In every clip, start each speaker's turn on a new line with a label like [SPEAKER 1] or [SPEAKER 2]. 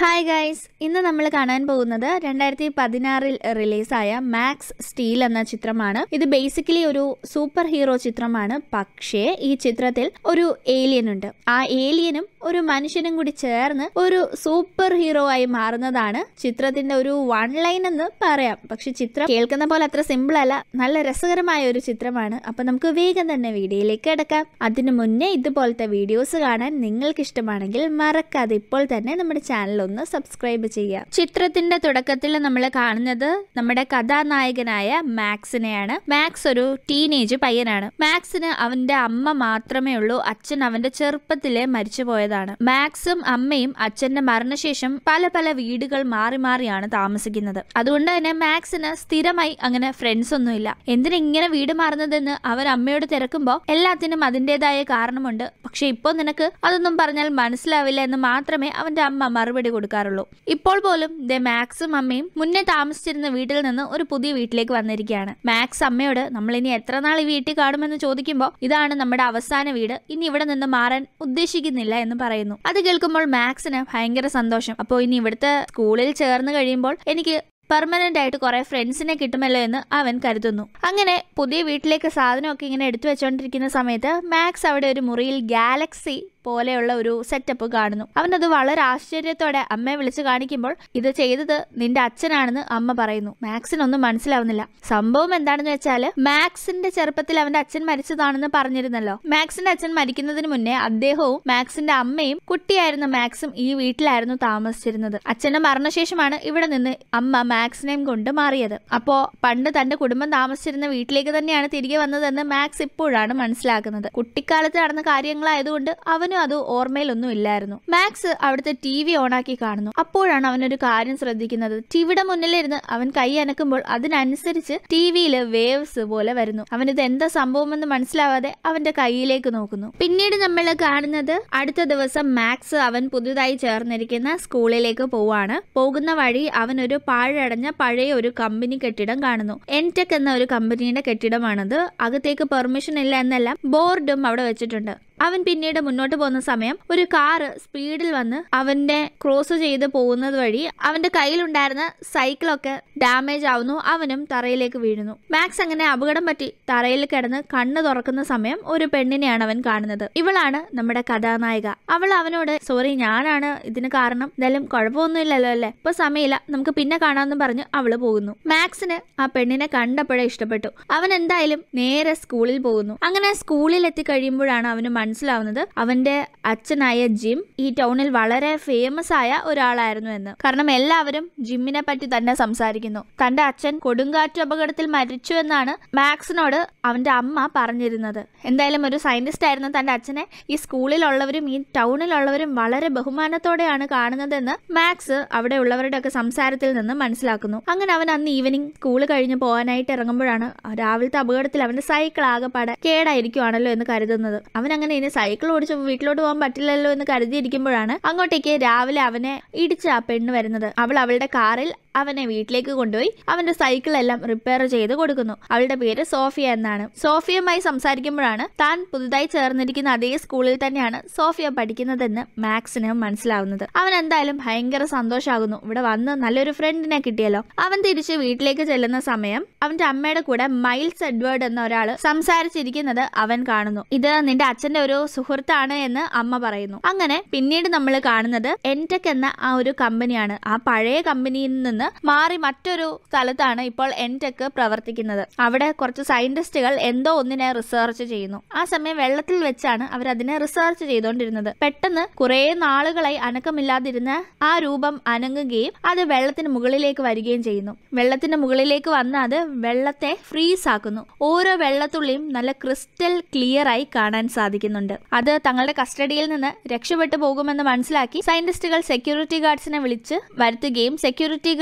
[SPEAKER 1] hi guys ഇന്ന് നമ്മൾ കാണാൻ പോകുന്നത് രണ്ടായിരത്തി പതിനാറിൽ റിലീസായ മാക്സ് സ്റ്റീൽ എന്ന ചിത്രമാണ് ഇത് ബേസിക്കലി ഒരു സൂപ്പർ ഹീറോ ചിത്രമാണ് പക്ഷേ ഈ ചിത്രത്തിൽ ഒരു ഏലിയൻ ഉണ്ട് ആ ഏലിയനും ഒരു മനുഷ്യനും കൂടി ചേർന്ന് ഒരു സൂപ്പർ ഹീറോ ആയി മാറുന്നതാണ് ചിത്രത്തിന്റെ ഒരു വൺ ലൈൻ എന്ന് പറയാം പക്ഷെ ചിത്രം കേൾക്കുന്ന പോലെ അത്ര സിമ്പിൾ അല്ല നല്ല രസകരമായ ഒരു ചിത്രമാണ് അപ്പൊ നമുക്ക് വേഗം തന്നെ വീഡിയോയിലേക്ക് കിടക്കാം അതിനു മുന്നേ ഇതുപോലത്തെ വീഡിയോസ് കാണാൻ നിങ്ങൾക്ക് ഇഷ്ടമാണെങ്കിൽ മറക്കാതെ ഇപ്പോൾ തന്നെ നമ്മുടെ ചാനൽ ഒന്ന് സബ്സ്ക്രൈബ് ചെയ്യുക ചിത്രത്തിന്റെ തുടക്കത്തിൽ നമ്മൾ കാണുന്നത് നമ്മുടെ കഥാനായകനായ മാക്സിനെയാണ് മാക്സ് ഒരു ടീനേജ് പയ്യനാണ് മാക്സിന് അവന്റെ അമ്മ മാത്രമേ ഉള്ളൂ അച്ഛൻ അവന്റെ ചെറുപ്പത്തിലെ മരിച്ചു പോയതാണ് മാക്സും അമ്മയും അച്ഛന്റെ മരണശേഷം പല പല വീടുകൾ മാറി മാറിയാണ് താമസിക്കുന്നത് അതുകൊണ്ട് തന്നെ മാക്സിന് സ്ഥിരമായി അങ്ങനെ ഫ്രണ്ട്സ് ഒന്നുമില്ല എന്തിനാ ഇങ്ങനെ വീട് മാറുന്നതെന്ന് അവർ അമ്മയോട് തിരക്കുമ്പോൾ എല്ലാത്തിനും അതിൻ്റെതായ കാരണമുണ്ട് പക്ഷെ ഇപ്പോൾ നിനക്ക് അതൊന്നും പറഞ്ഞാൽ മനസ്സിലാവില്ല എന്ന് മാത്രമേ അവന്റെ അമ്മ മറുപടി കൊടുക്കാറുള്ളൂ ഇപ്പോൾ പോലും ദേ മാക്സും അമ്മയും മുന്നേ താമസിച്ചിരുന്ന വീട്ടിൽ നിന്ന് ഒരു പുതിയ വീട്ടിലേക്ക് വന്നിരിക്കുകയാണ് മാക്സ് അമ്മയോട് നമ്മൾ ഇനി എത്ര നാൾ ഈ വീട്ടിൽ കാണുമെന്ന് ചോദിക്കുമ്പോൾ ഇതാണ് നമ്മുടെ അവസാന വീട് ഇനി ഇവിടെ നിന്ന് മാറാൻ ഉദ്ദേശിക്കുന്നില്ല എന്ന് പറയുന്നു അത് കേൾക്കുമ്പോൾ മാക്സിന് ഭയങ്കര സന്തോഷം അപ്പോൾ ഇനി ഇവിടുത്തെ സ്കൂളിൽ ചേർന്ന് കഴിയുമ്പോൾ എനിക്ക് പെർമനന്റ് ആയിട്ട് കുറെ ഫ്രണ്ട്സിനെ കിട്ടുമല്ലോ എന്ന് അവൻ കരുതുന്നു അങ്ങനെ പുതിയ വീട്ടിലേക്ക് സാധനമൊക്കെ ഇങ്ങനെ എടുത്തു വെച്ചോണ്ടിരിക്കുന്ന സമയത്ത് മാക്സ് അവിടെ ഒരു മുറിയിൽ ഗാലക്സി പോലെയുള്ള ഒരു സെറ്റപ്പ് കാണുന്നു അവനത് വളരെ ആശ്ചര്യത്തോടെ അമ്മയെ വിളിച്ചു കാണിക്കുമ്പോൾ ഇത് ചെയ്തത് നിന്റെ അച്ഛനാണെന്ന് അമ്മ പറയുന്നു മാക്സിനൊന്നും മനസ്സിലാവുന്നില്ല സംഭവം എന്താണെന്ന് വെച്ചാൽ മാക്സിന്റെ ചെറുപ്പത്തിൽ അവന്റെ അച്ഛൻ മരിച്ചതാണെന്ന് പറഞ്ഞിരുന്നല്ലോ മാക്സിന്റെ അച്ഛൻ മരിക്കുന്നതിന് മുന്നേ അദ്ദേഹവും മാക്സിന്റെ അമ്മയും കുട്ടിയായിരുന്ന മാക്സും ഈ വീട്ടിലായിരുന്നു താമസിച്ചിരുന്നത് അച്ഛന്റെ മരണശേഷമാണ് ഇവിടെ നിന്ന് അമ്മ മാക്സിനെയും കൊണ്ട് മാറിയത് അപ്പോ പണ്ട് തന്റെ കുടുംബം താമസിച്ചിരുന്ന വീട്ടിലേക്ക് തന്നെയാണ് തിരികെ വന്നതെന്ന് മാക്സ് ഇപ്പോഴാണ് മനസ്സിലാക്കുന്നത് കുട്ടിക്കാലത്ത് നടന്ന കാര്യങ്ങളായതുകൊണ്ട് അവനും അത് ഓർമ്മയിലൊന്നും ഇല്ലായിരുന്നു മാക്സ് അവിടുത്തെ ടി വി ഓണാക്കി കാണുന്നു അപ്പോഴാണ് അവനൊരു കാര്യം ശ്രദ്ധിക്കുന്നത് ടിവിയുടെ മുന്നിലിരുന്ന് അവൻ കൈ അനക്കുമ്പോൾ അതിനനുസരിച്ച് ടി വിയിൽ വേവ്സ് പോലെ വരുന്നു അവനിത് എന്താ സംഭവമെന്ന് മനസ്സിലാവാതെ അവന്റെ കൈയിലേക്ക് നോക്കുന്നു പിന്നീട് നമ്മൾ കാണുന്നത് അടുത്ത ദിവസം മാക്സ് അവൻ പുതുതായി ചേർന്നിരിക്കുന്ന സ്കൂളിലേക്ക് പോവാണ് പോകുന്ന വഴി അവൻ ഒരു പാഴടഞ്ഞ പഴയ ഒരു കമ്പനി കെട്ടിടം കാണുന്നു എൻടെക് എന്ന ഒരു കമ്പനിയുടെ കെട്ടിടമാണത് അകത്തേക്ക് പെർമിഷൻ ഇല്ല എന്നല്ല ബോർഡും അവിടെ വെച്ചിട്ടുണ്ട് അവൻ പിന്നീട് മുന്നോട്ട് പോകുന്ന സമയം ഒരു കാറ് സ്പീഡിൽ വന്ന് അവന്റെ ക്രോസ് ചെയ്ത് പോകുന്നത് വഴി അവന്റെ കയ്യിലുണ്ടായിരുന്ന സൈക്കിളൊക്കെ ഡാമേജ് ആവുന്നു അവനും തറയിലേക്ക് വീഴുന്നു മാക്സ് അങ്ങനെ അപകടം പറ്റി തറയിൽ കിടന്ന് കണ്ണ് തുറക്കുന്ന സമയം ഒരു പെണ്ണിനെയാണ് അവൻ കാണുന്നത് ഇവളാണ് നമ്മുടെ കഥാനായിക അവൾ അവനോട് സോറി ഞാനാണ് ഇതിന് കാരണം എന്തായാലും കുഴപ്പമൊന്നുമില്ലല്ലോ അല്ലേ ഇപ്പൊ സമയമില്ല നമുക്ക് പിന്നെ കാണാമെന്ന് പറഞ്ഞ് അവള് പോകുന്നു മാക്സിന് ആ പെണ്ണിനെ കണ്ടപ്പോഴേ ഇഷ്ടപ്പെട്ടു അവൻ എന്തായാലും നേരെ സ്കൂളിൽ പോകുന്നു അങ്ങനെ സ്കൂളിൽ എത്തിക്കഴിയുമ്പോഴാണ് അവന് മനസ്സിലാവുന്നത് അവന്റെ അച്ഛനായ ജിം ഈ ടൗണിൽ വളരെ ഫേമസ് ആയ ഒരാളായിരുന്നു എന്ന് കാരണം എല്ലാവരും ജിമ്മിനെ പറ്റി തന്നെ സംസാരിക്കുന്നു തന്റെ അച്ഛൻ കൊടുങ്കാറ്റ് അപകടത്തിൽ മരിച്ചു എന്നാണ് മാക്സിനോട് അവന്റെ അമ്മ പറഞ്ഞിരുന്നത് എന്തായാലും ഒരു സയന്റിസ്റ്റ് ആയിരുന്ന തന്റെ അച്ഛനെ ഈ സ്കൂളിലുള്ളവരും ഈ ടൗണിലുള്ളവരും വളരെ ബഹുമാനത്തോടെയാണ് കാണുന്നതെന്ന് മാക്സ് അവിടെ ഉള്ളവരുടെ ഒക്കെ സംസാരത്തിൽ നിന്ന് മനസ്സിലാക്കുന്നു അങ്ങനെ അവൻ അന്ന് ഈവനിങ് സ്കൂൾ കഴിഞ്ഞ് പോകാനായിട്ട് ഇറങ്ങുമ്പോഴാണ് രാവിലത്തെ അപകടത്തിൽ അവന്റെ സൈക്കിൾ ആകെപ്പാടെ കേടായിരിക്കുവാണല്ലോ എന്ന് കരുതുന്നത് അവൻ അങ്ങനെ ഇനി സൈക്കിൾ ഓടിച്ച് വീട്ടിലോട്ട് പോകാൻ പറ്റില്ലല്ലോ എന്ന് കരുതിയിരിക്കുമ്പോഴാണ് അങ്ങോട്ടേക്ക് രാവിലെ അവനെ ഇടിച്ച് ആ പെണ്ണ് വരുന്നത് അവൾ അവളുടെ കാറിൽ അവനെ വീട്ടിലേക്ക് കൊണ്ടുപോയി അവന്റെ സൈക്കിൾ എല്ലാം റിപ്പയർ ചെയ്ത് കൊടുക്കുന്നു അവളുടെ പേര് സോഫിയ എന്നാണ് സോഫിയുമായി സംസാരിക്കുമ്പോഴാണ് താൻ പുതുതായി ചേർന്നിരിക്കുന്ന അതേ സ്കൂളിൽ തന്നെയാണ് സോഫിയ പഠിക്കുന്നതെന്ന് മാക്സിന് മനസ്സിലാവുന്നത് അവൻ എന്തായാലും ഭയങ്കര സന്തോഷമാകുന്നു ഇവിടെ വന്ന് നല്ലൊരു ഫ്രണ്ടിനെ കിട്ടിയല്ലോ അവൻ തിരിച്ച് വീട്ടിലേക്ക് ചെല്ലുന്ന സമയം അവന്റെ അമ്മയുടെ കൂടെ മൈൽസ് എഡ്വേർഡ് എന്ന ഒരാള് സംസാരിച്ചിരിക്കുന്നത് അവൻ കാണുന്നു ഇത് നിന്റെ അച്ഛന്റെ ഒരു സുഹൃത്താണ് എന്ന് അമ്മ പറയുന്നു അങ്ങനെ പിന്നീട് നമ്മൾ കാണുന്നത് എൻടെക് എന്ന ആ ഒരു കമ്പനിയാണ് ആ പഴയ കമ്പനിയിൽ നിന്ന് മാറി മറ്റൊരു സ്ഥലത്താണ് ഇപ്പോൾ എൻടെക് പ്രവർത്തിക്കുന്നത് അവിടെ കുറച്ച് സയന്റിസ്റ്റുകൾ എന്തോ ഒന്നിനെ റിസർച്ച് ചെയ്യുന്നു ആ സമയം വെള്ളത്തിൽ വെച്ചാണ് അവർ അതിനെ റിസർച്ച് ചെയ്തുകൊണ്ടിരുന്നത് പെട്ടെന്ന് കുറെ നാളുകളായി അനക്കമില്ലാതിരുന്ന ആ രൂപം അനങ്ങുകയും അത് വെള്ളത്തിന് മുകളിലേക്ക് വരികയും ചെയ്യുന്നു വെള്ളത്തിന് മുകളിലേക്ക് വന്ന് അത് വെള്ളത്തെ ഫ്രീസ് ആക്കുന്നു ഓരോ വെള്ളത്തുള്ളിയും നല്ല ക്രിസ്റ്റൽ ക്ലിയർ ആയി കാണാൻ സാധിക്കുന്നുണ്ട് അത് തങ്ങളുടെ കസ്റ്റഡിയിൽ നിന്ന് രക്ഷപ്പെട്ടു പോകുമെന്ന് മനസ്സിലാക്കി സയന്റിസ്റ്റുകൾ സെക്യൂരിറ്റി ഗാർഡ്സിനെ വിളിച്ച് വരുത്തുകയും സെക്യൂരിറ്റി ഗാർഡ്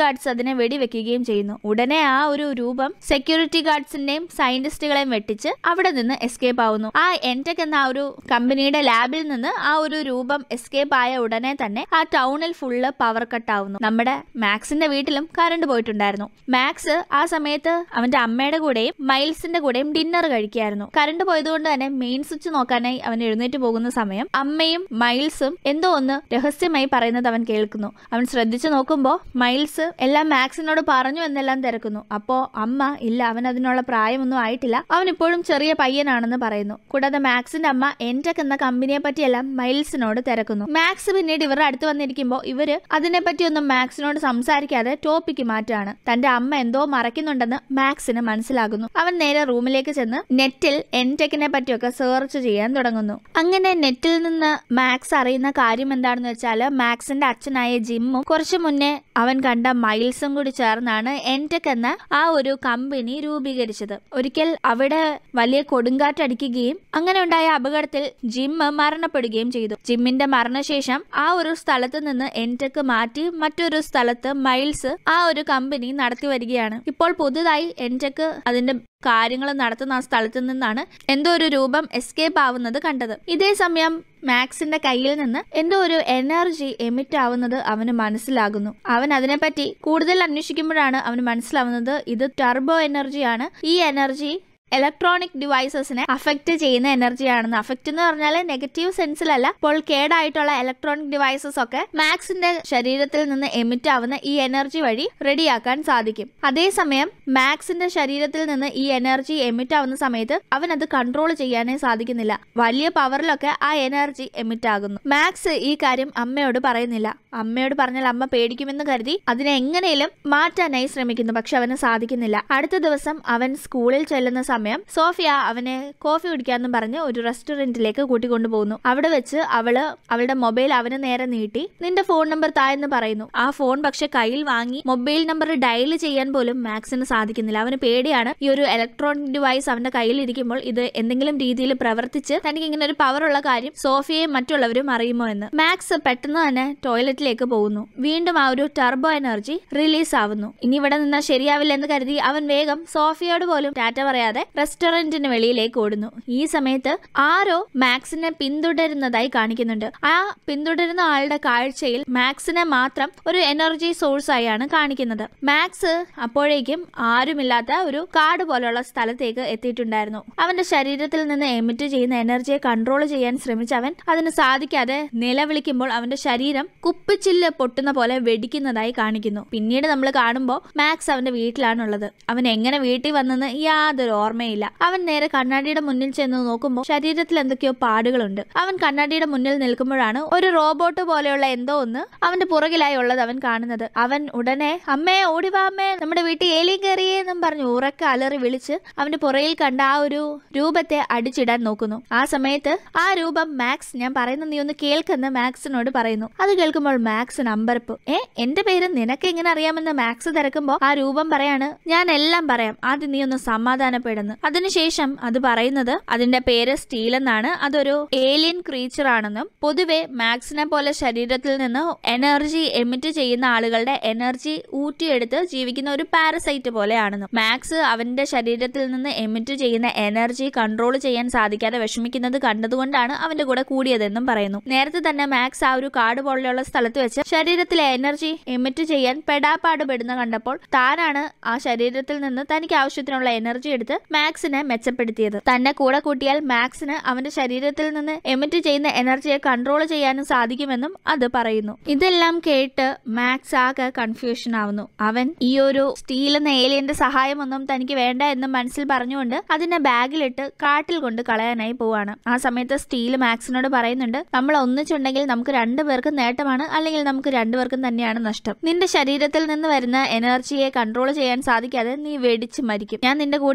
[SPEAKER 1] ഗാർഡ്സ് അതിനെ വെടിവെക്കുകയും ചെയ്യുന്നു ഉടനെ ആ ഒരു രൂപം സെക്യൂരിറ്റി ഗാർഡ്സിന്റെയും സയന്റിസ്റ്റുകളെയും വെട്ടിച്ച് അവിടെ നിന്ന് എസ്കേപ്പ് ആവുന്നു ആ എൻടെക് എന്ന ആ ഒരു കമ്പനിയുടെ ലാബിൽ നിന്ന് ആ ഒരു രൂപം എസ്കേപ്പ് ആയ ഉടനെ തന്നെ ആ ടൗണിൽ ഫുള്ള് പവർ കട്ട് ആവുന്നു നമ്മുടെ മാക്സിന്റെ വീട്ടിലും കറണ്ട് പോയിട്ടുണ്ടായിരുന്നു മാക്സ് ആ സമയത്ത് അവന്റെ അമ്മയുടെ കൂടെയും മൈൽസിന്റെ കൂടെയും ഡിന്നർ കഴിക്കായിരുന്നു കറണ്ട് പോയതുകൊണ്ട് തന്നെ മെയിൻ സ്വിച്ച് നോക്കാനായി അവൻ എഴുന്നേറ്റ് പോകുന്ന സമയം അമ്മയും മൈൽസും എന്തോ ഒന്ന് രഹസ്യമായി പറയുന്നത് അവൻ കേൾക്കുന്നു അവൻ ശ്രദ്ധിച്ചു നോക്കുമ്പോൾ മൈൽസ് എല്ലാം മാക്സിനോട് പറഞ്ഞു എന്നെല്ലാം തിരക്കുന്നു അപ്പോ അമ്മ ഇല്ല അവൻ അതിനുള്ള പ്രായമൊന്നും ആയിട്ടില്ല അവൻ ഇപ്പോഴും ചെറിയ പയ്യനാണെന്ന് പറയുന്നു കൂടാതെ മാക്സിന്റെ അമ്മ എൻടെക് എന്ന കമ്പനിയെ പറ്റിയെല്ലാം മൈൽസിനോട് തിരക്കുന്നു മാക്സ് പിന്നീട് ഇവരുടെ അടുത്ത് വന്നിരിക്കുമ്പോൾ ഇവര് അതിനെപ്പറ്റിയൊന്നും മാക്സിനോട് സംസാരിക്കാതെ ടോപ്പിക്ക് മാറ്റാണ് തന്റെ അമ്മ എന്തോ മറയ്ക്കുന്നുണ്ടെന്ന് മാക്സിന് മനസ്സിലാകുന്നു അവൻ നേരെ റൂമിലേക്ക് ചെന്ന് നെറ്റിൽ എൻടെക്കിനെ പറ്റിയൊക്കെ സെർച്ച് ചെയ്യാൻ തുടങ്ങുന്നു അങ്ങനെ നെറ്റിൽ നിന്ന് മാക്സ് അറിയുന്ന കാര്യം എന്താണെന്ന് വെച്ചാൽ മാക്സിന്റെ അച്ഛനായ ജിമ്മും കുറച്ചു മുന്നേ അവൻ കണ്ട മൈൽസും കൂടി ചേർന്നാണ് എൻടെക് എന്ന ആ ഒരു കമ്പനി രൂപീകരിച്ചത് ഒരിക്കൽ അവിടെ വലിയ കൊടുങ്കാറ്റടിക്കുകയും അങ്ങനെ ഉണ്ടായ അപകടത്തിൽ ജിമ്മ് മരണപ്പെടുകയും ചെയ്തു ജിമ്മിന്റെ മരണശേഷം ആ ഒരു സ്ഥലത്ത് നിന്ന് എൻടെക് മാറ്റി മറ്റൊരു സ്ഥലത്ത് മൈൽസ് ആ ഒരു കമ്പനി നടത്തി വരികയാണ് ഇപ്പോൾ പുതുതായി എൻടെക് അതിന്റെ കാര്യങ്ങൾ നടത്തുന്ന ആ സ്ഥലത്ത് നിന്നാണ് എന്തോ ഒരു രൂപം എസ്കേപ്പ് ആവുന്നത് കണ്ടത് ഇതേ സമയം മാക്സിന്റെ കയ്യിൽ നിന്ന് എന്തോ ഒരു എനർജി എമിറ്റ് ആവുന്നത് അവന് മനസ്സിലാകുന്നു അവൻ അതിനെപ്പറ്റി കൂടുതൽ അന്വേഷിക്കുമ്പോഴാണ് അവന് മനസ്സിലാവുന്നത് ഇത് ടർബോ എനർജിയാണ് ഈ എനർജി ഇലക്ട്രോണിക് ഡിവൈസസിനെ അഫക്റ്റ് ചെയ്യുന്ന എനർജിയാണെന്ന് അഫക്റ്റ് എന്ന് പറഞ്ഞാൽ നെഗറ്റീവ് സെൻസിലല്ല ഇപ്പോൾ കേടായിട്ടുള്ള ഇലക്ട്രോണിക് ഡിവൈസസ് ഒക്കെ മാക്സിന്റെ ശരീരത്തിൽ നിന്ന് എമിറ്റ് ആവുന്ന ഈ എനർജി വഴി റെഡിയാക്കാൻ സാധിക്കും അതേസമയം മാക്സിന്റെ ശരീരത്തിൽ നിന്ന് ഈ എനർജി എമിറ്റ് ആവുന്ന സമയത്ത് അവൻ അത് കൺട്രോൾ ചെയ്യാനേ സാധിക്കുന്നില്ല വലിയ പവറിലൊക്കെ ആ എനർജി എമിറ്റ് ആകുന്നു മാക്സ് ഈ കാര്യം അമ്മയോട് പറയുന്നില്ല അമ്മയോട് പറഞ്ഞാൽ അമ്മ പേടിക്കുമെന്ന് കരുതി അതിനെ എങ്ങനെയും മാറ്റാനായി ശ്രമിക്കുന്നു പക്ഷെ അവന് സാധിക്കുന്നില്ല അടുത്ത ദിവസം അവൻ സ്കൂളിൽ ചെല്ലുന്ന സമയം സോഫിയ അവനെ കോഫി കുടിക്കാന്നും പറഞ്ഞ് ഒരു റെസ്റ്റോറന്റിലേക്ക് കൂട്ടിക്കൊണ്ടുപോകുന്നു അവിടെ വെച്ച് അവള് അവളുടെ മൊബൈൽ അവന് നേരെ നീട്ടി നിന്റെ ഫോൺ നമ്പർ തായെന്ന് പറയുന്നു ആ ഫോൺ പക്ഷെ കയ്യിൽ വാങ്ങി മൊബൈൽ നമ്പർ ഡയൽ ചെയ്യാൻ പോലും മാക്സിന് സാധിക്കുന്നില്ല അവന് പേടിയാണ് ഈ ഒരു ഇലക്ട്രോണിക് ഡിവൈസ് അവന്റെ കയ്യിൽ ഇരിക്കുമ്പോൾ ഇത് എന്തെങ്കിലും രീതിയിൽ പ്രവർത്തിച്ച് തനിക്ക് ഇങ്ങനെ ഒരു പവർ ഉള്ള കാര്യം സോഫിയയും മറ്റുള്ളവരും അറിയുമോ എന്ന് മാക്സ് പെട്ടെന്ന് തന്നെ ടോയ്ലറ്റിലേക്ക് പോകുന്നു വീണ്ടും ആ ഒരു ടർബോ എനർജി റിലീസ് ആവുന്നു ഇനി ഇവിടെ നിന്നാൽ ശരിയാവില്ല എന്ന് കരുതി അവൻ വേഗം സോഫിയോട് പോലും ടാറ്റ പറയാതെ റെസ്റ്റോറന്റിന് വെളിയിലേക്ക് ഓടുന്നു ഈ സമയത്ത് ആരോ മാക്സിനെ പിന്തുടരുന്നതായി കാണിക്കുന്നുണ്ട് ആ പിന്തുടരുന്ന ആളുടെ കാഴ്ചയിൽ മാക്സിനെ മാത്രം ഒരു എനർജി സോഴ്സ് ആയാണ് കാണിക്കുന്നത് മാക്സ് അപ്പോഴേക്കും ആരുമില്ലാത്ത ഒരു കാട് പോലുള്ള സ്ഥലത്തേക്ക് എത്തിയിട്ടുണ്ടായിരുന്നു അവന്റെ ശരീരത്തിൽ നിന്ന് എമിറ്റ് ചെയ്യുന്ന എനർജിയെ കൺട്രോൾ ചെയ്യാൻ ശ്രമിച്ച അവൻ അതിന് സാധിക്കാതെ നിലവിളിക്കുമ്പോൾ അവന്റെ ശരീരം കുപ്പിച്ചില്ല് പൊട്ടുന്ന പോലെ വെടിക്കുന്നതായി കാണിക്കുന്നു പിന്നീട് നമ്മൾ കാണുമ്പോൾ മാക്സ് അവന്റെ വീട്ടിലാണുള്ളത് അവൻ എങ്ങനെ വീട്ടിൽ വന്നെന്ന് യാതൊരു ഓർമ്മയില്ല അവൻ നേരെ കണ്ണാടിയുടെ മുന്നിൽ ചെന്ന് നോക്കുമ്പോൾ ശരീരത്തിൽ എന്തൊക്കെയോ പാടുകളുണ്ട് അവൻ കണ്ണാടിയുടെ മുന്നിൽ നിൽക്കുമ്പോഴാണ് ഒരു റോബോട്ട് പോലെയുള്ള എന്തോ ഒന്ന് അവന്റെ പുറകിലായി ഉള്ളത് അവൻ കാണുന്നത് അവൻ ഉടനെ അമ്മേ ഓടിവാ അമ്മേ നമ്മുടെ വീട്ടിൽ ഏലി കയറിയേ എന്നും പറഞ്ഞു ഉറക്കെ അലറി വിളിച്ച് അവന്റെ പുറകിൽ കണ്ട ആ ഒരു രൂപത്തെ അടിച്ചിടാൻ നോക്കുന്നു ആ സമയത്ത് ആ രൂപം മാക്സ് ഞാൻ പറയുന്ന നീ ഒന്ന് കേൾക്കെന്ന് മാക്സിനോട് പറയുന്നു അത് കേൾക്കുമ്പോൾ മാക്സ് നമ്പർപ്പ് ഏ എന്റെ പേര് നിനക്ക് എങ്ങനെ അറിയാമെന്ന് മാക്സ് തിരക്കുമ്പോൾ ആ രൂപം പറയാണ് ഞാൻ എല്ലാം പറയാം ആദ്യം നീ ഒന്ന് സമാധാനപ്പെടുന്നു അതിനുശേഷം അത് പറയുന്നത് അതിന്റെ പേര് സ്റ്റീൽ എന്നാണ് അതൊരു ഏലിയൻ ക്രീച്ചർ ആണെന്നും പൊതുവെ മാക്സിനെ പോലെ ശരീരത്തിൽ നിന്ന് എനർജി എമിറ്റ് ചെയ്യുന്ന ആളുകളുടെ എനർജി ഊറ്റിയെടുത്ത് ജീവിക്കുന്ന ഒരു പാരസൈറ്റ് പോലെയാണെന്നും മാക്സ് അവന്റെ ശരീരത്തിൽ നിന്ന് എമിറ്റ് ചെയ്യുന്ന എനർജി കൺട്രോൾ ചെയ്യാൻ സാധിക്കാതെ വിഷമിക്കുന്നത് കണ്ടതുകൊണ്ടാണ് അവന്റെ കൂടെ കൂടിയതെന്നും പറയുന്നു നേരത്തെ തന്നെ മാക്സ് ആ ഒരു കാട് പോലെയുള്ള സ്ഥലത്ത് വെച്ച് ശരീരത്തിലെ എനർജി എമിറ്റ് ചെയ്യാൻ പെടാപ്പാട് പെടുന്ന കണ്ടപ്പോൾ താനാണ് ആ ശരീരത്തിൽ നിന്ന് തനിക്ക് ആവശ്യത്തിനുള്ള എനർജി എടുത്ത് മാക്സിനെ മെച്ചപ്പെടുത്തിയത് തന്നെ കൂടെ കൂട്ടിയാൽ മാക്സിന് അവന്റെ ശരീരത്തിൽ നിന്ന് എമിറ്റ് ചെയ്യുന്ന എനർജിയെ കൺട്രോൾ ചെയ്യാനും സാധിക്കുമെന്നും അത് പറയുന്നു ഇതെല്ലാം കേട്ട് മാക്സ് ആകെ കൺഫ്യൂഷൻ ആവുന്നു അവൻ ഈ ഒരു സ്റ്റീൽ എന്ന ഏലിയന്റെ സഹായമൊന്നും തനിക്ക് വേണ്ട എന്ന് മനസ്സിൽ പറഞ്ഞുകൊണ്ട് അതിനെ ബാഗിലിട്ട് കാട്ടിൽ കൊണ്ട് കളയാനായി പോവാണ് ആ സമയത്ത് സ്റ്റീൽ മാക്സിനോട് പറയുന്നുണ്ട് നമ്മൾ ഒന്നിച്ചുണ്ടെങ്കിൽ നമുക്ക് രണ്ടുപേർക്കും നേട്ടമാണ് അല്ലെങ്കിൽ നമുക്ക് രണ്ടുപേർക്കും തന്നെയാണ് നഷ്ടം നിന്റെ ശരീരത്തിൽ നിന്ന് വരുന്ന എനർജിയെ കൺട്രോൾ ചെയ്യാൻ സാധിക്കാതെ നീ വെടിച്ച് മരിക്കും ഞാൻ നിന്റെ കൂടെ ഉണ്ടെങ്കിൽ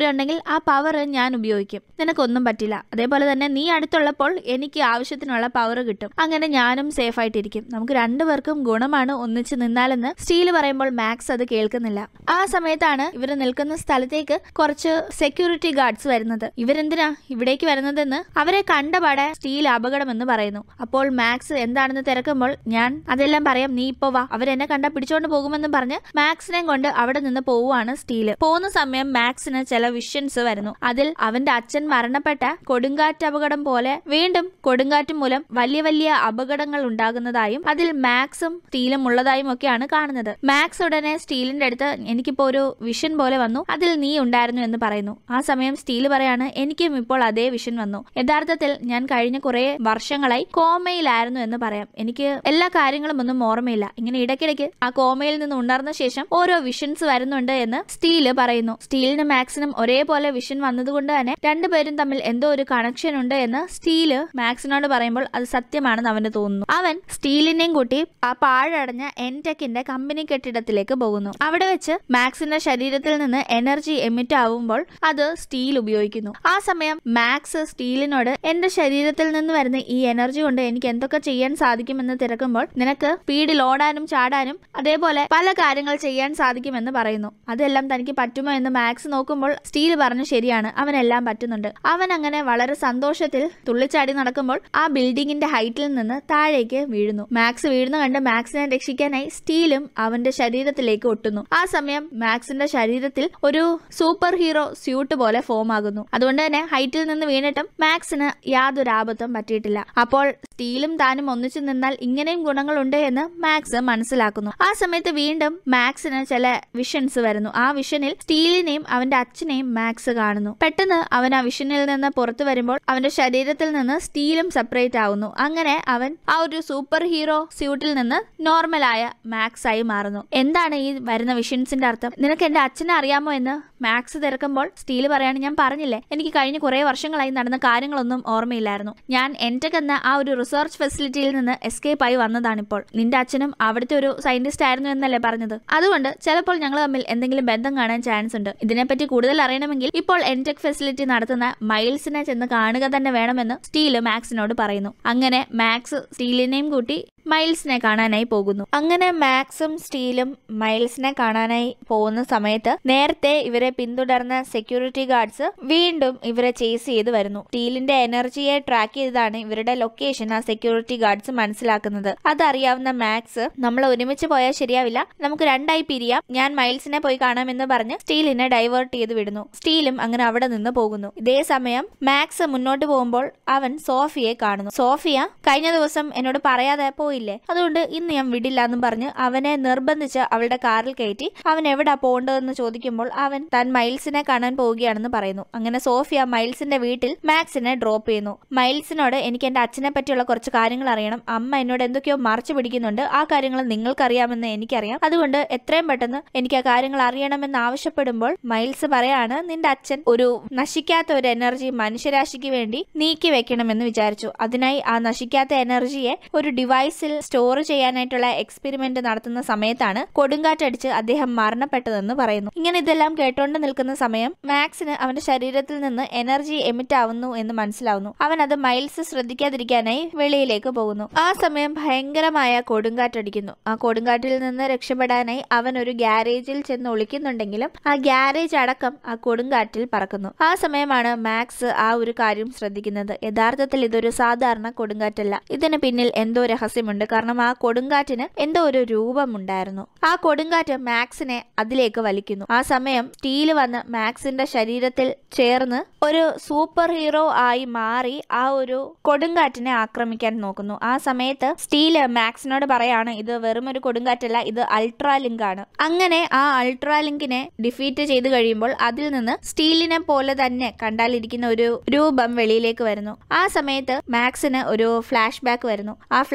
[SPEAKER 1] ആ പവർ ഞാൻ ഉപയോഗിക്കും നിനക്കൊന്നും പറ്റില്ല അതേപോലെ തന്നെ നീ അടുത്തുള്ളപ്പോൾ എനിക്ക് ആവശ്യത്തിനുള്ള പവർ കിട്ടും അങ്ങനെ ഞാനും സേഫ് ആയിട്ടിരിക്കും നമുക്ക് രണ്ടുപേർക്കും ഗുണമാണ് ഒന്നിച്ച് നിന്നാലെന്ന് സ്റ്റീൽ പറയുമ്പോൾ മാക്സ് അത് കേൾക്കുന്നില്ല ആ സമയത്താണ് ഇവർ നിൽക്കുന്ന സ്ഥലത്തേക്ക് കുറച്ച് സെക്യൂരിറ്റി ഗാർഡ്സ് വരുന്നത് ഇവരെന്തിനാ ഇവിടേക്ക് വരുന്നതെന്ന് അവരെ കണ്ടപാടെ സ്റ്റീൽ അപകടമെന്ന് പറയുന്നു അപ്പോൾ മാക്സ് എന്താണെന്ന് തിരക്കുമ്പോൾ ഞാൻ അതെല്ലാം പറയാം നീ ഇപ്പോ വാ അവരെന്നെ കണ്ട പിടിച്ചോണ്ട് പോകുമെന്ന് പറഞ്ഞ് മാക്സിനെ കൊണ്ട് അവിടെ നിന്ന് പോവുകയാണ് സ്റ്റീല് പോകുന്ന സമയം മാക്സിന് ചില വിഷൻസ് വരുന്നു അതിൽ അവന്റെ അച്ഛൻ മരണപ്പെട്ട കൊടുങ്കാറ്റ് അപകടം പോലെ വീണ്ടും കൊടുങ്കാറ്റ് മൂലം വലിയ വലിയ അപകടങ്ങൾ ഉണ്ടാകുന്നതായും അതിൽ മാക്സും സ്റ്റീലും ഉള്ളതായും ഒക്കെയാണ് കാണുന്നത് മാക്സ് ഉടനെ സ്റ്റീലിന്റെ അടുത്ത് എനിക്കിപ്പോ ഒരു വിഷൻ പോലെ വന്നു അതിൽ നീ ഉണ്ടായിരുന്നു എന്ന് പറയുന്നു ആ സമയം സ്റ്റീൽ പറയാണ് എനിക്കും ഇപ്പോൾ അതേ വിഷൻ വന്നു യഥാർത്ഥത്തിൽ ഞാൻ കഴിഞ്ഞ കുറെ വർഷങ്ങളായി കോമയിലായിരുന്നു എന്ന് പറയാം എനിക്ക് എല്ലാ കാര്യങ്ങളും ഒന്നും ഓർമ്മയില്ല ഇങ്ങനെ ഇടയ്ക്കിടയ്ക്ക് ആ കോമയിൽ നിന്ന് ഉണർന്ന ശേഷം ഓരോ വിഷൻസ് വരുന്നുണ്ട് എന്ന് സ്റ്റീല് പറയുന്നു സ്റ്റീലിനും മാക്സിനും ഒരേപോലെ വിഷൻ വന്നതുകൊണ്ട് തന്നെ രണ്ടുപേരും തമ്മിൽ എന്തോ ഒരു കണക്ഷൻ ഉണ്ട് എന്ന് സ്റ്റീല് മാക്സിനോട് പറയുമ്പോൾ അത് സത്യമാണെന്ന് അവന് തോന്നുന്നു അവൻ സ്റ്റീലിനെയും കൂട്ടി ആ പാഴടഞ്ഞ എൻടെക്കിന്റെ കമ്പനി കെട്ടിടത്തിലേക്ക് പോകുന്നു അവിടെ വെച്ച് മാക്സിന്റെ ശരീരത്തിൽ നിന്ന് എനർജി എമിറ്റ് ആവുമ്പോൾ അത് സ്റ്റീൽ ഉപയോഗിക്കുന്നു ആ സമയം മാക്സ് സ്റ്റീലിനോട് എന്റെ ശരീരത്തിൽ നിന്ന് വരുന്ന ഈ എനർജി കൊണ്ട് എനിക്ക് എന്തൊക്കെ ചെയ്യാൻ സാധിക്കുമെന്ന് തിരക്കുമ്പോൾ നിനക്ക് സ്പീഡിൽ ഓടാനും ചാടാനും അതേപോലെ പല കാര്യങ്ങൾ ചെയ്യാൻ സാധിക്കുമെന്ന് പറയുന്നു അതെല്ലാം തനിക്ക് പറ്റുമോ എന്ന് മാക്സ് നോക്കുമ്പോൾ സ്റ്റീൽ പറഞ്ഞു ശരിയാണ് അവനെല്ലാം പറ്റുന്നുണ്ട് അവൻ അങ്ങനെ വളരെ സന്തോഷത്തിൽ തുള്ളിച്ചാടി നടക്കുമ്പോൾ ആ ബിൽഡിങ്ങിന്റെ ഹൈറ്റിൽ നിന്ന് താഴേക്ക് വീഴുന്നു മാക്സ് വീഴുന്ന കണ്ട് മാക്സിനെ രക്ഷിക്കാനായി സ്റ്റീലും അവന്റെ ശരീരത്തിലേക്ക് ഒട്ടുന്നു ആ സമയം മാക്സിന്റെ ശരീരത്തിൽ ഒരു സൂപ്പർ ഹീറോ സ്യൂട്ട് പോലെ ഫോം ആകുന്നു അതുകൊണ്ട് തന്നെ ഹൈറ്റിൽ നിന്ന് വീണിട്ടും മാക്സിന് യാതൊരു ആപത്തും പറ്റിയിട്ടില്ല അപ്പോൾ സ്റ്റീലും താനും ഒന്നിച്ചു നിന്നാൽ ഇങ്ങനെയും ഗുണങ്ങളുണ്ട് എന്ന് മാക്സ് മനസ്സിലാക്കുന്നു ആ സമയത്ത് വീണ്ടും മാക്സിന് ചില വിഷൻസ് വരുന്നു ആ വിഷനിൽ സ്റ്റീലിനെയും അവന്റെ അച്ഛനെയും മാക്സ് കാണുന്നു പെട്ടെന്ന് അവൻ ആ വിഷനിൽ നിന്ന് പുറത്തു വരുമ്പോൾ അവന്റെ ശരീരത്തിൽ നിന്ന് സ്റ്റീലും സെപ്പറേറ്റ് ആവുന്നു അങ്ങനെ അവൻ ആ ഒരു സൂപ്പർ ഹീറോ സ്യൂട്ടിൽ നിന്ന് നോർമലായ മാക്സ് ആയി മാറുന്നു എന്താണ് ഈ വരുന്ന വിഷൻസിന്റെ അർത്ഥം നിനക്ക് എന്റെ അച്ഛനെ അറിയാമോ എന്ന് മാക്സ് തിരക്കുമ്പോൾ സ്റ്റീൽ പറയാണ് ഞാൻ പറഞ്ഞില്ലേ എനിക്ക് കഴിഞ്ഞ കുറെ വർഷങ്ങളായി നടന്ന കാര്യങ്ങളൊന്നും ഓർമ്മയില്ലായിരുന്നു ഞാൻ എൻടെക് എന്ന ആ ഒരു റിസർച്ച് ഫെസിലിറ്റിയിൽ നിന്ന് എസ്കേപ്പ് ആയി വന്നതാണിപ്പോൾ നിന്റെ അച്ഛനും അവിടുത്തെ ഒരു സയന്റിസ്റ്റ് ആയിരുന്നു എന്നല്ലേ പറഞ്ഞത് അതുകൊണ്ട് ചിലപ്പോൾ ഞങ്ങൾ തമ്മിൽ എന്തെങ്കിലും ബന്ധം കാണാൻ ചാൻസ് ഉണ്ട് ഇതിനെപ്പറ്റി കൂടുതൽ അറിയണമെങ്കിൽ ഇപ്പോൾ എൻടെക് ഫെസിലിറ്റി നടത്തുന്ന മൈൽസിനെ ചെന്ന് കാണുക തന്നെ വേണമെന്ന് സ്റ്റീൽ മാക്സിനോട് പറയുന്നു അങ്ങനെ മാക്സ് സ്റ്റീലിനെയും കൂട്ടി മൈൽസിനെ കാണാനായി പോകുന്നു അങ്ങനെ മാക്സും സ്റ്റീലും മൈൽസിനെ കാണാനായി പോകുന്ന സമയത്ത് നേരത്തെ ഇവരെ പിന്തുടർന്ന സെക്യൂരിറ്റി ഗാർഡ്സ് വീണ്ടും ഇവരെ ചേസ് ചെയ്ത് വരുന്നു സ്റ്റീലിന്റെ എനർജിയെ ട്രാക്ക് ചെയ്താണ് ഇവരുടെ ലൊക്കേഷൻ ആ സെക്യൂരിറ്റി ഗാർഡ്സ് മനസ്സിലാക്കുന്നത് അതറിയാവുന്ന മാക്സ് നമ്മൾ ഒരുമിച്ച് പോയാൽ ശരിയാവില്ല നമുക്ക് രണ്ടായി പിരിയാം ഞാൻ മൈൽസിനെ പോയി കാണാമെന്ന് പറഞ്ഞ് സ്റ്റീലിനെ ഡൈവേർട്ട് ചെയ്ത് വിടുന്നു സ്റ്റീലും അങ്ങനെ അവിടെ നിന്ന് പോകുന്നു ഇതേ സമയം മാക്സ് മുന്നോട്ട് പോകുമ്പോൾ അവൻ സോഫിയെ കാണുന്നു സോഫിയ കഴിഞ്ഞ ദിവസം എന്നോട് പറയാതെ പോയില്ലേ അതുകൊണ്ട് ഇന്ന് ഞാൻ വിടില്ല എന്നും പറഞ്ഞ് അവനെ നിർബന്ധിച്ച് അവളുടെ കാറിൽ കയറ്റി അവൻ എവിടാ പോകേണ്ടതെന്ന് ചോദിക്കുമ്പോൾ അവൻ താൻ മൈൽസിനെ കാണാൻ പോവുകയാണെന്ന് പറയുന്നു അങ്ങനെ സോഫിയ മൈൽസിന്റെ വീട്ടിൽ മാക്സിനെ ഡ്രോപ്പ് ചെയ്യുന്നു മൈൽസിനോട് എനിക്ക് എന്റെ അച്ഛനെ പറ്റിയുള്ള കുറച്ച് കാര്യങ്ങൾ അറിയണം അമ്മ എന്നോട് എന്തൊക്കെയോ മറച്ചു പിടിക്കുന്നുണ്ട് ആ കാര്യങ്ങൾ നിങ്ങൾക്കറിയാമെന്ന് എനിക്കറിയാം അതുകൊണ്ട് എത്രയും പെട്ടെന്ന് എനിക്ക് ആ കാര്യങ്ങൾ അറിയണമെന്ന് ആവശ്യപ്പെടുമ്പോൾ മൈൽസ് പറയാണ് നിന്റെ അച്ഛൻ ഒരു നശിക്കാത്ത ഒരു എനർജി മനുഷ്യരാശിക്ക് വേണ്ടി നീക്കി വെക്കണമെന്ന് വിചാരിച്ചു അതിനായി ആ നശിക്കാത്ത എനർജിയെ ഒരു ഡിവൈസിൽ സ്റ്റോർ ചെയ്യാനായിട്ടുള്ള എക്സ്പെരിമെന്റ് നടത്തുന്ന സമയത്താണ് കൊടുങ്കാറ്റടിച്ച് അദ്ദേഹം മരണപ്പെട്ടതെന്ന് പറയുന്നു ഇങ്ങനെ ഇതെല്ലാം കേട്ടോണ്ട് നിൽക്കുന്ന സമയം മാക്സിന് അവന്റെ ശരീരത്തിൽ നിന്ന് എനർജി എമിറ്റ് ആവുന്നു എന്ന് മനസ്സിലാവുന്നു അവൻ അത് മൈൽസ് ശ്രദ്ധിക്കാതിരിക്കാനായി വെളിയിലേക്ക് പോകുന്നു ആ സമയം ഭയങ്കരമായ കൊടുങ്കാറ്റടിക്കുന്നു ആ കൊടുങ്കാറ്റിൽ നിന്ന് രക്ഷപ്പെടാനായി അവൻ ഒരു ഗ്യാരേജിൽ ചെന്ന് ഒളിക്കുന്നുണ്ടെങ്കിലും ആ ഗ്യാരേജ് അടക്കം ആ കൊടുങ്കാറ്റിൽ പറക്കുന്നു ആ സമയമാണ് മാക്സ് ആ ഒരു കാര്യം ശ്രദ്ധിക്കുന്നത് യഥാർത്ഥത്തിൽ ഇതൊരു സാധാരണ കൊടുങ്കാറ്റല്ല ഇതിന് പിന്നിൽ എന്തോ രഹസ്യമുണ്ട് കാരണം ആ കൊടുങ്കാറ്റിന് എന്തോ ഒരു രൂപമുണ്ടായിരുന്നു ആ കൊടുങ്കാറ്റ് മാക്സിനെ അതിലേക്ക് വലിക്കുന്നു ആ സമയം സ്റ്റീല് വന്ന് മാക്സിന്റെ ശരീരത്തിൽ ചേർന്ന് ഒരു സൂപ്പർ ഹീറോ ആയി മാറി ആ ഒരു കൊടുങ്കാറ്റിനെ ആക്രമിക്കാൻ നോക്കുന്നു ആ സമയത്ത് സ്റ്റീല് മാക്സിനോട് പറയാണ് ഇത് വെറും ഒരു കൊടുങ്കാറ്റല്ല ഇത് അൾട്രാ ലിങ്ക് ആണ് അങ്ങനെ ആ അൾട്രാ ലിങ്കിനെ ഡിഫീറ്റ് ചെയ്ത് കഴിയുമ്പോൾ അതിൽ നിന്ന് സ്റ്റീലിനെ പോലെ തന്നെ കണ്ടാലിരിക്കുന്ന ഒരു രൂപം വെളിയിലേക്ക് വരുന്നു ആ സമയത്ത് മാക്സിന് ഒരു ഫ്ലാഷ് ബാക്ക് വരുന്നു ആ ഫ്ലാഷ് ബാക്ക്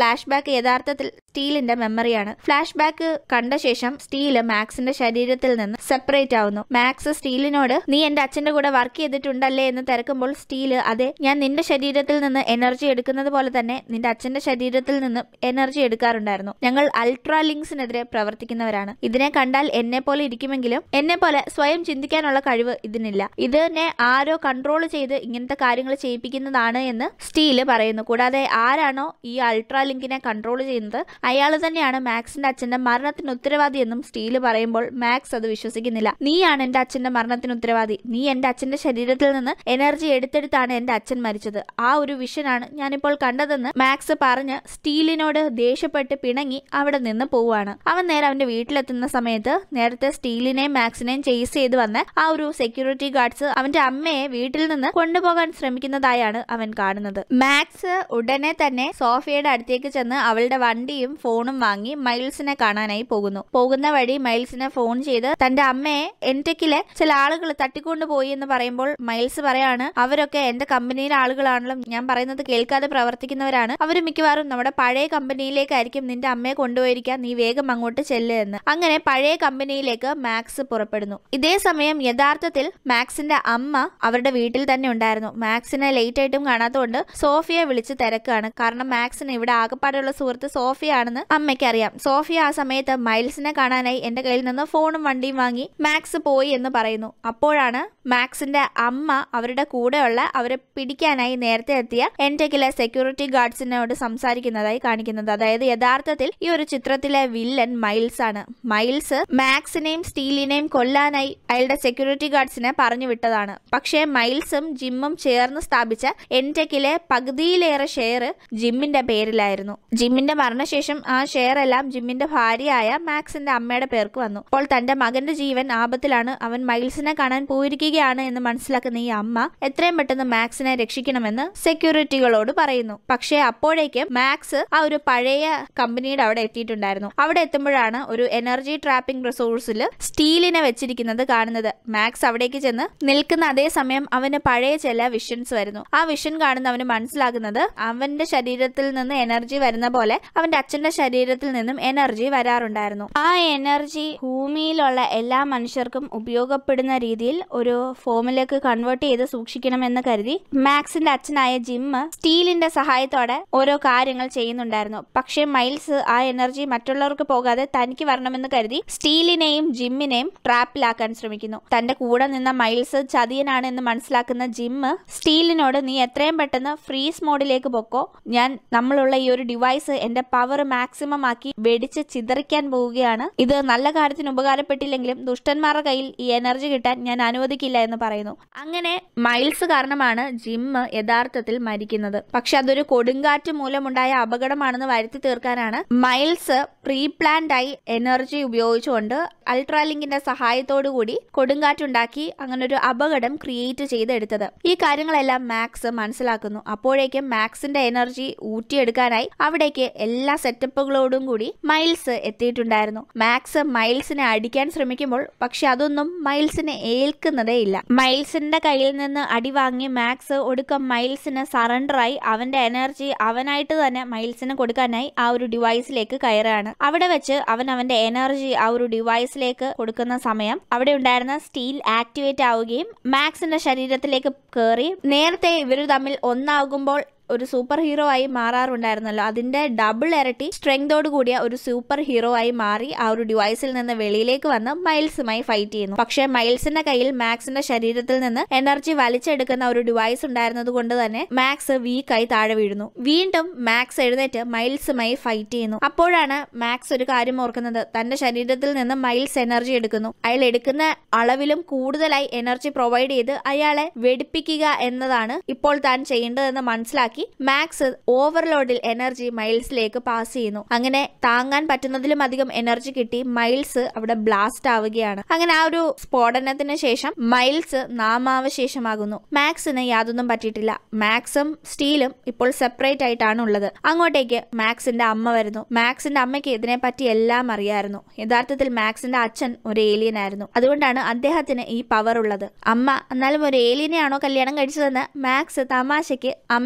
[SPEAKER 1] ബാക്ക് യഥാർത്ഥത്തിൽ സ്റ്റീലിന്റെ മെമ്മറിയാണ് ഫ്ലാഷ് ബാക്ക് കണ്ട ശേഷം സ്റ്റീല് മാക്സിന്റെ ശരീരത്തിൽ നിന്ന് സെപ്പറേറ്റ് ആവുന്നു മാക്സ് സ്റ്റീലിനോട് നീ എന്റെ അച്ഛന്റെ കൂടെ വർക്ക് ചെയ്തിട്ടുണ്ടല്ലേ എന്ന് തിരക്കുമ്പോൾ സ്റ്റീല് അതെ ഞാൻ നിന്റെ ശരീരത്തിൽ നിന്ന് എനർജി എടുക്കുന്നത് പോലെ തന്നെ നിന്റെ അച്ഛന്റെ ശരീരത്തിൽ നിന്നും എനർജി എടുക്കാറുണ്ടായിരുന്നു ഞങ്ങൾ അൾട്രാ ലിങ്സിനെതിരെ പ്രവർത്തിക്കുന്നവരാണ് ഇതിനെ കണ്ടാൽ എന്നെ പോലെ ഇരിക്കുമെങ്കിലും എന്നെ പോലെ സ്വയം ചിന്തിക്കാനുള്ള കഴിവ് ഇതിനില്ല ഇതിനെ ആരോ കൺട്രോൾ ചെയ്ത് ഇങ്ങനത്തെ കാര്യങ്ങൾ ചെയ്യിപ്പിക്കുന്നതാണ് എന്ന് സ്റ്റീല് പറയുന്നു കൂടാതെ ആരാണോ ഈ അൾട്രാ ലിങ്കിനെ കൺട്രോൾ ചെയ്യുന്നത് അയാൾ തന്നെയാണ് മാക്സിന്റെ അച്ഛന്റെ മരണത്തിന് ഉത്തരവാദി എന്നും സ്റ്റീല് പറയുമ്പോൾ മാക്സ് അത് വിശ്വസിക്കുന്നില്ല നീയാണ് എന്റെ അച്ഛന്റെ മരണത്തിന് ഉത്തരവാദി നീ എന്റെ അച്ഛന്റെ ശരീരത്തിൽ നിന്ന് എനർജി എടുത്തെടുത്താണ് എന്റെ അച്ഛൻ മരിച്ചത് ആ ഒരു വിഷനാണ് ഞാനിപ്പോൾ കണ്ടതെന്ന് മാക്സ് പറഞ്ഞ് സ്റ്റീലിനോട് ദേഷ്യപ്പെട്ട് പിണങ്ങി അവിടെ നിന്ന് പോവുകയാണ് അവൻ നേരെ അവന്റെ വീട്ടിലെത്തുന്ന സമയത്ത് നേരത്തെ സ്റ്റീലിനെയും മാക്സിനെയും ചേസ് ചെയ്ത് വന്ന ആ ഒരു സെക്യൂരിറ്റി ഗാർഡ്സ് അവന്റെ അമ്മയെ വീട്ടിൽ നിന്ന് കൊണ്ടുപോകാൻ ശ്രമിക്കുന്നതായാണ് അവൻ കാണുന്നത് മാക്സ് ഉടനെ തന്നെ സോഫിയയുടെ അടുത്തേക്ക് ചെന്ന് അവളുടെ വണ്ടിയും ഫോണും വാങ്ങി മൈൽസിനെ കാണാനായി പോകുന്നു പോകുന്ന വഴി മൈൽസിനെ ഫോൺ ചെയ്ത് തന്റെ അമ്മയെ എൻടെക്കിലെ ചില ആളുകൾ തട്ടിക്കൊണ്ടുപോയി എന്ന് പറയുമ്പോൾ മൈൽസ് പറയാണ് അവരൊക്കെ എന്റെ കമ്പനിയിലെ ആളുകളാണല്ലോ ഞാൻ പറയുന്നത് കേൾക്കാതെ പ്രവർത്തിക്കുന്നവരാണ് അവർ മിക്കവാറും നമ്മുടെ പഴയ കമ്പനിയിലേക്കായിരിക്കും നിന്റെ അമ്മയെ കൊണ്ടുപോയിരിക്കാൻ നീ വേഗം അങ്ങോട്ട് ചെല്ല് എന്ന് അങ്ങനെ പഴയ കമ്പനിയിലേക്ക് മാക്സ് പുറപ്പെടുന്നു ഇതേ സമയം യഥാർത്ഥത്തിൽ മാക്സിന്റെ അമ്മ അവരുടെ വീട്ടിൽ തന്നെ ഉണ്ടായിരുന്നു മാക്സിനെ ലേറ്റ് ആയിട്ടും കാണാത്തതുകൊണ്ട് സോഫിയെ വിളിച്ച് തിരക്കാണ് കാരണം മാക്സിന് ഇവിടെ ആകപ്പാടുള്ള സുഹൃത്ത് സോഫിയാണെന്ന് അമ്മയ്ക്ക് അറിയാം സോഫിയ ആ സമയത്ത് മൈൽസിനെ കാണാനായി എന്റെ കയ്യിൽ നിന്ന് ഫോണും വണ്ടിയും വാങ്ങി മാക്സ് പോയി എന്ന് പറയുന്നു അപ്പോഴാണ് മാക്സിന്റെ അമ്മ അവരുടെ കൂടെയുള്ള അവരെ പിടിക്കാനായി നേരത്തെ എത്തിയ എൻടെക്കിലെ സെക്യൂരിറ്റി ഗാർഡ്സിനോട് സംസാരിക്കുന്നതായി കാണിക്കുന്നത് അതായത് യഥാർത്ഥത്തിൽ ഈ ഒരു ചിത്രത്തിലെ വില്ലൻ മൈൽസ് ആണ് മൈൽസ് മാക്സിനെയും സ്റ്റീലിനെയും കൊല്ലാനായി അയാളുടെ സെക്യൂരിറ്റി ഗാർഡ്സിനെ പറഞ്ഞു വിട്ടതാണ് പക്ഷേ മൈൽസും ജിമ്മും ചേർന്ന് സ്ഥാപിച്ച എൻടെക്കിലെ പകുതിയിലേറെ ഷെയർ ജിമ്മിന്റെ പേരിലായിരുന്നു ജിമ്മിന്റെ മരണശേഷം ആ ഷെയർ എല്ലാം ജിമ്മിന്റെ ഭാര്യയായ മാക്സിന്റെ അമ്മയുടെ പേർക്ക് വന്നു അപ്പോൾ തന്റെ മകന്റെ ജീവൻ ആപത്തിലാണ് അവൻ മൈൽസിനെ കാണാൻ പോയിരിക്കുകയാണ് എന്ന് മനസ്സിലാക്കുന്ന ഈ അമ്മ എത്രയും പെട്ടെന്ന് മാക്സിനെ രക്ഷിക്കണമെന്ന് സെക്യൂരിറ്റികളോട് പറയുന്നു പക്ഷേ അപ്പോഴേക്കും മാക്സ് ആ ഒരു പഴയ കമ്പനിയുടെ അവിടെ എത്തിയിട്ടുണ്ടായിരുന്നു അവിടെ എത്തുമ്പോഴാണ് ഒരു എനർജി ട്രാപ്പിംഗ് റിസോഴ്സിൽ സ്റ്റീലിനെ വെച്ചിരിക്കുന്നത് കാണുന്നത് മാക്സ് അവിടേക്ക് ചെന്ന് നിൽക്കുന്ന അതേ സമയം അവന് പഴയ ചില വിഷൻസ് വരുന്നു ആ വിഷൻ കാണുന്ന അവന് മനസ്സിലാകുന്നത് അവന്റെ ശരീരത്തിൽ നിന്ന് എനർജി വരുന്ന പോലെ അവന്റെ അച്ഛന്റെ ശരീരത്തിൽ നിന്നും എനർജി വരാറുണ്ടായിരുന്നു ആ എനർജി ഭൂമിയിലുള്ള എല്ലാ മനുഷ്യർക്കും ഉപയോഗപ്പെടുന്ന രീതിയിൽ ഒരു ഫോമിലേക്ക് കൺവേർട്ട് ചെയ്ത് സൂക്ഷിക്കണമെന്ന് കരുതി മാക്സിന്റെ അച്ഛനായ ജിമ്മ് സ്റ്റീലിന്റെ സഹായത്തോടെ ഓരോ കാര്യങ്ങൾ ചെയ്യുന്നുണ്ടായിരുന്നു പക്ഷേ മൈൽസ് ആ എനർജി മറ്റുള്ളവർക്ക് പോകാതെ തനിക്ക് വരണമെന്ന് കരുതി സ്റ്റീലിനെയും ജിമ്മിനെയും ട്രാപ്പിലാക്കാൻ ശ്രമിക്കുന്നു തന്റെ കൂടെ നിന്ന മൈൽസ് ചതിയനാണ് എന്ന് മനസ്സിലാക്കുന്ന ജിമ്മ് സ്റ്റീലിനോട് നീ എത്രയും പെട്ടെന്ന് ഫ്രീസ് മോഡിലേക്ക് പൊക്കോ ഞാൻ നമ്മളുള്ള ഈ ഒരു ഡിവൈസ് എന്റെ പവർ മാക്സിമം ആക്കി വെടിച്ച് ചിതറിക്കാൻ പോവുകയാണ് ഇത് നല്ല കാര്യത്തിന് ഉപകാരപ്പെട്ടില്ലെങ്കിലും ദുഷ്ടന്മാരുടെ കയ്യിൽ ഈ എനർജി കിട്ടാൻ ഞാൻ അനുവദിക്കില്ല എന്ന് പറയുന്നു അങ്ങനെ മൈൽസ് കാരണമാണ് ജിമ്മ് യഥാർത്ഥത്തിൽ മരിക്കുന്നത് പക്ഷെ അതൊരു കൊടുങ്കാറ്റ് മൂലമുണ്ടായ അപകടമാണെന്ന് വരുത്തി തീർക്കാനാണ് മൈൽസ് പ്രീ പ്ലാൻഡ് ആയി എനർജി ഉപയോഗിച്ചുകൊണ്ട് അൾട്രാലിങ്കിന്റെ സഹായത്തോടു കൂടി കൊടുങ്കാറ്റുണ്ടാക്കി അങ്ങനെ ഒരു അപകടം ക്രിയേറ്റ് ചെയ്തെടുത്തത് ഈ കാര്യങ്ങളെല്ലാം മാക്സ് മനസ്സിലാക്കുന്നു അപ്പോഴേക്കും മാക്സിന്റെ എനർജി ഊറ്റിയെടുക്കാനായി അവിടേക്ക് എല്ലാ സെറ്റപ്പുകളോടും കൂടി മൈൽസ് എത്തിയിട്ടുണ്ടായിരുന്നു മാക്സ് മൈൽസിനെ അടിക്കാൻ ശ്രമിക്കുമ്പോൾ പക്ഷെ അതൊന്നും മൈൽസിനെ ഏൽക്കുന്നതേ ഇല്ല മൈൽസിന്റെ കയ്യിൽ നിന്ന് അടി വാങ്ങി മാക്സ് ഒടുക്കം മൈൽസിന് സറണ്ടറായി അവന്റെ എനർജി അവനായിട്ട് തന്നെ മൈൽസിന് കൊടുക്കാനായി ആ ഒരു ഡിവൈസിലേക്ക് കയറാണ് അവിടെ വെച്ച് അവൻ അവന്റെ എനർജി ആ ഒരു ഡിവൈസിലേക്ക് കൊടുക്കുന്ന സമയം അവിടെ ഉണ്ടായിരുന്ന സ്റ്റീൽ ആക്ടിവേറ്റ് ആവുകയും മാക്സിന്റെ ശരീരത്തിലേക്ക് കയറി നേരത്തെ ഇവർ തമ്മിൽ ഒന്നാകുമ്പോൾ ഒരു സൂപ്പർ ഹീറോ ആയി മാറാറുണ്ടായിരുന്നല്ലോ അതിന്റെ ഡബിൾ ഇരട്ടി സ്ട്രെങ്തോട് കൂടിയ ഒരു സൂപ്പർ ഹീറോ ആയി മാറി ആ ഒരു ഡിവൈസിൽ നിന്ന് വെളിയിലേക്ക് വന്ന് മൈൽസുമായി ഫൈറ്റ് ചെയ്യുന്നു പക്ഷേ മൈൽസിന്റെ കയ്യിൽ മാക്സിന്റെ ശരീരത്തിൽ നിന്ന് എനർജി വലിച്ചെടുക്കുന്ന ഒരു ഡിവൈസ് ഉണ്ടായിരുന്നത് കൊണ്ട് തന്നെ മാക്സ് വീക്കായി താഴെ വീഴുന്നു വീണ്ടും മാക്സ് എഴുന്നേറ്റ് മൈൽസുമായി ഫൈറ്റ് ചെയ്യുന്നു അപ്പോഴാണ് മാക്സ് ഒരു കാര്യം ഓർക്കുന്നത് തന്റെ ശരീരത്തിൽ നിന്ന് മൈൽസ് എനർജി എടുക്കുന്നു അയാൾ എടുക്കുന്ന അളവിലും കൂടുതലായി എനർജി പ്രൊവൈഡ് ചെയ്ത് അയാളെ വെടിപ്പിക്കുക എന്നതാണ് ഇപ്പോൾ താൻ ചെയ്യേണ്ടതെന്ന് മനസ്സിലാക്കി മാക്സ് ഓവർലോഡിൽ എനർജി മൈൽസിലേക്ക് പാസ് ചെയ്യുന്നു അങ്ങനെ താങ്ങാൻ പറ്റുന്നതിലും അധികം എനർജി കിട്ടി മൈൽസ് അവിടെ ബ്ലാസ്റ്റ് ആവുകയാണ് അങ്ങനെ ആ ഒരു സ്ഫോടനത്തിന് ശേഷം മൈൽസ് നാമാവശേഷമാകുന്നു മാക്സിന് യാതൊന്നും പറ്റിയിട്ടില്ല മാക്സും സ്റ്റീലും ഇപ്പോൾ സെപ്പറേറ്റ് ആയിട്ടാണ് ഉള്ളത് അങ്ങോട്ടേക്ക് മാക്സിന്റെ അമ്മ വരുന്നു മാക്സിന്റെ അമ്മയ്ക്ക് ഇതിനെപ്പറ്റി എല്ലാം അറിയായിരുന്നു യഥാർത്ഥത്തിൽ മാക്സിന്റെ അച്ഛൻ ഒരു ഏലിയൻ ആയിരുന്നു അതുകൊണ്ടാണ് അദ്ദേഹത്തിന് ഈ പവർ ഉള്ളത് അമ്മ എന്നാലും ഒരു ഏലിയനെയാണോ കല്യാണം കഴിച്ചതെന്ന് മാക്സ് തമാശയ്ക്ക് അമ്മയോട്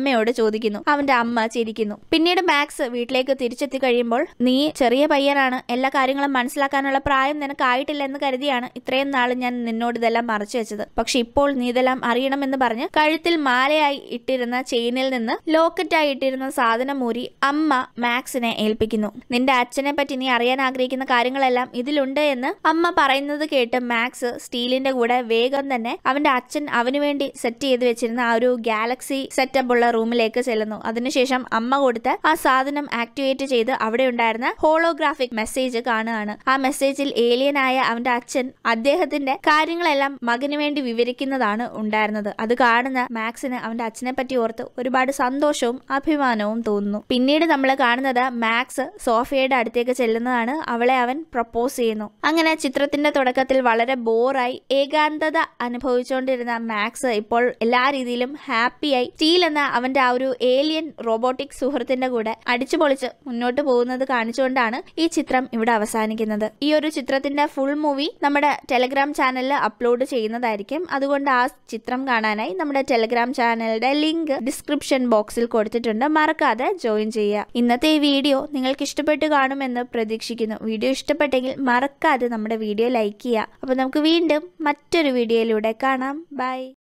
[SPEAKER 1] ചോദിക്കുന്നു അവന്റെ അമ്മ ചിരിക്കുന്നു പിന്നീട് മാക്സ് വീട്ടിലേക്ക് തിരിച്ചെത്തി കഴിയുമ്പോൾ നീ ചെറിയ പയ്യനാണ് എല്ലാ കാര്യങ്ങളും മനസ്സിലാക്കാനുള്ള പ്രായം നിനക്കായിട്ടില്ല എന്ന് കരുതിയാണ് ഇത്രയും നാൾ ഞാൻ നിന്നോട് ഇതെല്ലാം മറച്ചു വെച്ചത് പക്ഷെ ഇപ്പോൾ നീ ഇതെല്ലാം അറിയണമെന്ന് പറഞ്ഞ് കഴുത്തിൽ മാലയായി ഇട്ടിരുന്ന ചെയിനിൽ നിന്ന് ലോക്കറ്റായി ഇട്ടിരുന്ന സാധനം ഊരി അമ്മ മാക്സിനെ ഏൽപ്പിക്കുന്നു നിന്റെ അച്ഛനെ പറ്റി നീ അറിയാൻ ആഗ്രഹിക്കുന്ന കാര്യങ്ങളെല്ലാം ഇതിലുണ്ട് എന്ന് അമ്മ പറയുന്നത് കേട്ട് മാക്സ് സ്റ്റീലിന്റെ കൂടെ വേഗം തന്നെ അവന്റെ അച്ഛൻ അവന് വേണ്ടി സെറ്റ് ചെയ്ത് വെച്ചിരുന്ന ആ ഒരു ഗാലക്സി സെറ്റപ്പ് ഉള്ള റൂമിലേക്ക് ചെല്ലുന്നു അതിനുശേഷം അമ്മ കൊടുത്ത ആ സാധനം ആക്ടിവേറ്റ് ചെയ്ത് അവിടെ ഉണ്ടായിരുന്ന ഹോളോഗ്രാഫിക് മെസ്സേജ് കാണുകയാണ് ആ മെസ്സേജിൽ ഏലിയനായ അവന്റെ അച്ഛൻ അദ്ദേഹത്തിന്റെ കാര്യങ്ങളെല്ലാം മകന് വേണ്ടി വിവരിക്കുന്നതാണ് ഉണ്ടായിരുന്നത് അത് കാണുന്ന മാക്സിന് അവന്റെ അച്ഛനെ പറ്റി ഓർത്ത് ഒരുപാട് സന്തോഷവും അഭിമാനവും തോന്നുന്നു പിന്നീട് നമ്മൾ കാണുന്നത് മാക്സ് സോഫിയയുടെ അടുത്തേക്ക് ചെല്ലുന്നതാണ് അവളെ അവൻ പ്രപ്പോസ് ചെയ്യുന്നു അങ്ങനെ ചിത്രത്തിന്റെ തുടക്കത്തിൽ വളരെ ബോറായി ഏകാന്തത അനുഭവിച്ചുകൊണ്ടിരുന്ന മാക്സ് ഇപ്പോൾ എല്ലാ രീതിയിലും ഹാപ്പിയായി സ്റ്റീൽ എന്ന അവന്റെ ആ ഒരു ഏലിയൻ റോബോട്ടിക് സുഹൃത്തിന്റെ കൂടെ അടിച്ചു പൊളിച്ച് മുന്നോട്ട് പോകുന്നത് കാണിച്ചുകൊണ്ടാണ് ഈ ചിത്രം ഇവിടെ അവസാനിക്കുന്നത് ഈ ഒരു ചിത്രത്തിന്റെ ഫുൾ മൂവി നമ്മുടെ ടെലഗ്രാം ചാനലിൽ അപ്ലോഡ് ചെയ്യുന്നതായിരിക്കും അതുകൊണ്ട് ആ ചിത്രം കാണാനായി നമ്മുടെ ടെലഗ്രാം ചാനലിന്റെ ലിങ്ക് ഡിസ്ക്രിപ്ഷൻ ബോക്സിൽ കൊടുത്തിട്ടുണ്ട് മറക്കാതെ ജോയിൻ ചെയ്യുക ഇന്നത്തെ ഈ വീഡിയോ നിങ്ങൾക്ക് ഇഷ്ടപ്പെട്ട് കാണുമെന്ന് പ്രതീക്ഷിക്കുന്നു വീഡിയോ ഇഷ്ടപ്പെട്ടെങ്കിൽ മറക്കാതെ നമ്മുടെ വീഡിയോ ലൈക്ക് ചെയ്യുക അപ്പോൾ നമുക്ക് വീണ്ടും മറ്റൊരു വീഡിയോയിലൂടെ കാണാം ബൈ